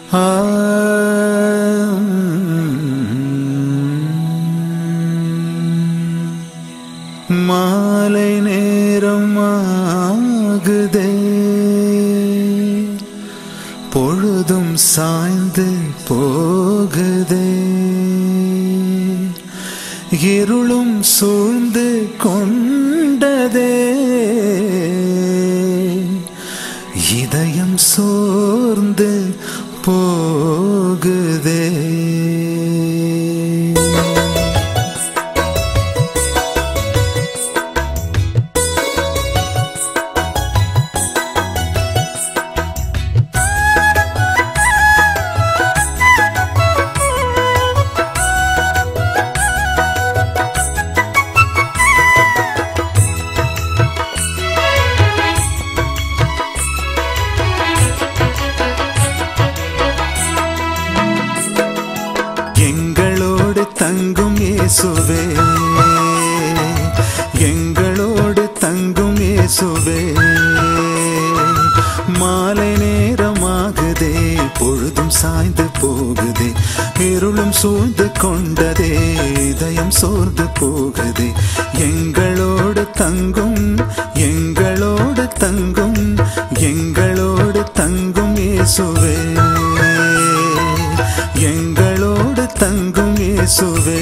மாலை நேரம் ஆகுதே பொழுதும் சாய்ந்து போகுதே இருளும் சூழ்ந்து கொண்டதே இதயம் சோர்ந்து போகுதே எங்களோடு தங்கும் இயேசுவே எங்களோடு தங்கும் இயேசுவே மாலை நேரமாகுதே பொழுதும் சாய்ந்து போகுதே இருளும் சூழ்ந்து கொண்டதே இதயம் சோர்ந்து போகுதே எங்களோடு தங்கும் எங்களோடு தங்கும் எங்களோடு தங்கும் இயேசுவே எங்களோடு தங்கும் இயேசுவே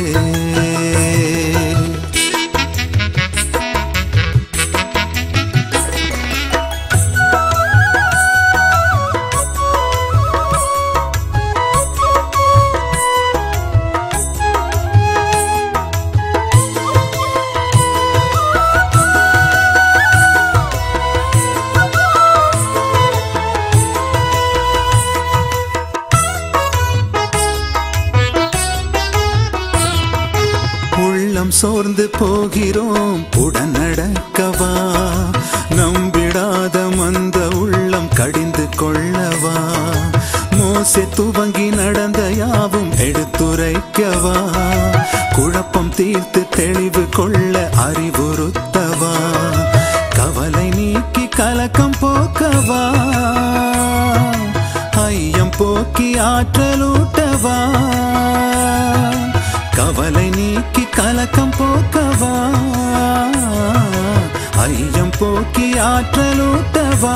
உள்ளம் சோர்ந்து போகிறோம் உடன் நடக்கவா நம்பிடாத மந்த உள்ளம் கடிந்து கொள்ளவா மோசே துவங்கி நடந்த யாவும் எடுத்துரைக்கவா குழப்பம் தீர்த்து தெளிவு கொள்ள அறிவுறுத்தவா கவலை நீக்கி கலக்கம் போக்கவா ஐயம் போக்கி ஆற்றலூட்டவா கவலை நீக்கி கலக்கம் போக்கவா ஐயம் போக்கி ஆற்றலூட்டவா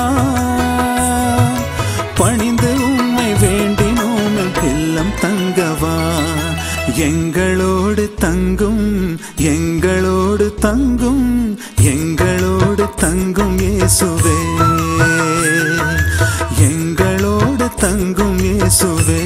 பணிந்து உண்மை வேண்டினோம் இல்லம் தங்கவா எங்களோடு தங்கும் எங்களோடு தங்கும் எங்களோடு தங்கும் இயேசுவே எங்களோடு தங்கும் இயேசுவே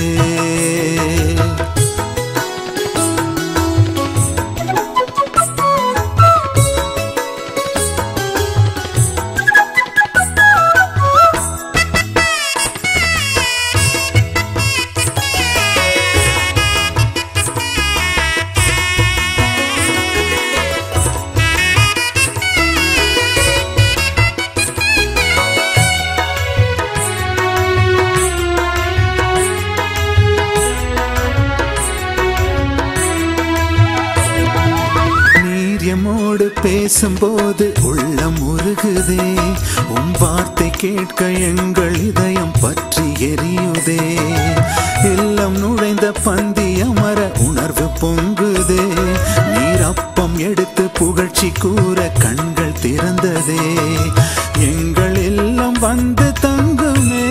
நீரியமோடு பேசும்போது உள்ளம் உருகுதே உன் வார்த்தை கேட்க எங்கள் இதயம் பற்றி எரியுதே இல்லம் நுழைந்த பந்தி அமர உணர்வு பொங்குதே நீர் அப்பம் எடுத்து புகழ்ச்சி கூற கண்கள் திறந்ததே எங்கள் இல்லம் வந்து தங்குமே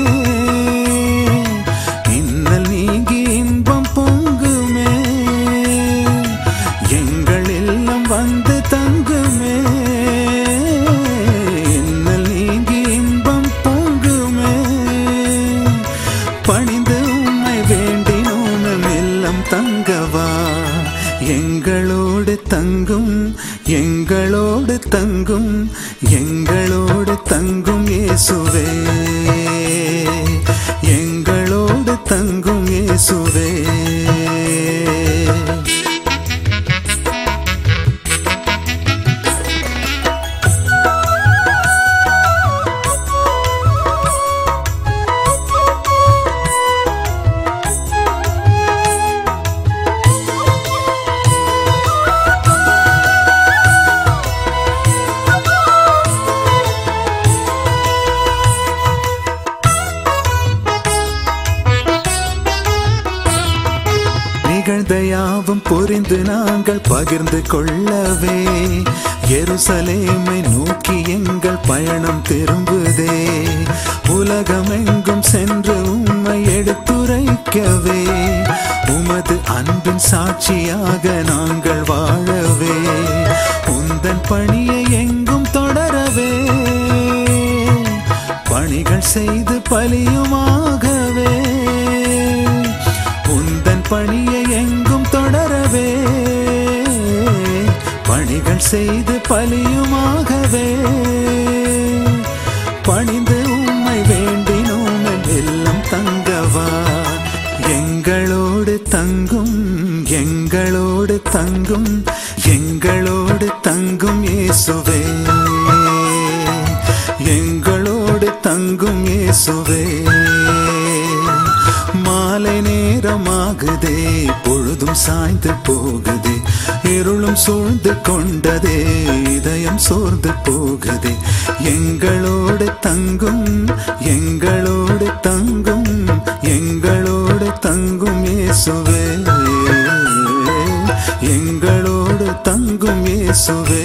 இன்னல் நீங்கி இன்பம் பொங்குமே எங்கள் இல்லம் வந்து தங்குமே இன்னல் நீங்கி இன்பம் பொங்குமே பணிந்து உண்மை வேண்டினோம் இல்லம் தங்கவா எங்களோடு தங்கும் எங்களோடு தங்கும் எங்களோடு தங்கும் இயேசுவே எங்களோடு தங்கும் இயேசுவே யாவும் புரிந்து நாங்கள் பகிர்ந்து கொள்ளவே எருசலேமை நோக்கி எங்கள் பயணம் திரும்புதே உலகமெங்கும் சென்று உம்மை எடுத்துரைக்கவே உமது அன்பின் சாட்சியாக நாங்கள் வாழவே உந்தன் பணியை எங்கும் தொடரவே பணிகள் செய்து பலியுமாகவே உந்தன் பணியை எங்கும் தொடரவே பணிகள் செய்து பலியுமாகவே பணிந்து உம்மை வேண்டினோம் எல்லாம் தங்கவா எங்களோடு தங்கும் எங்களோடு தங்கும் எங்களோடு தங்கும் இயேசுவே எங்களோடு தங்கும் இயேசுவே மாலை நேரமாகுதே பொழுதும் சாய்ந்து போகுதே இருளும் சூழ்ந்து கொண்டதே இதயம் சோர்ந்து போகுதே எங்களோடு தங்கும் எங்களோடு தங்கும் எங்களோடு தங்கும் இயேசுவே எங்களோடு தங்கும் இயேசுவே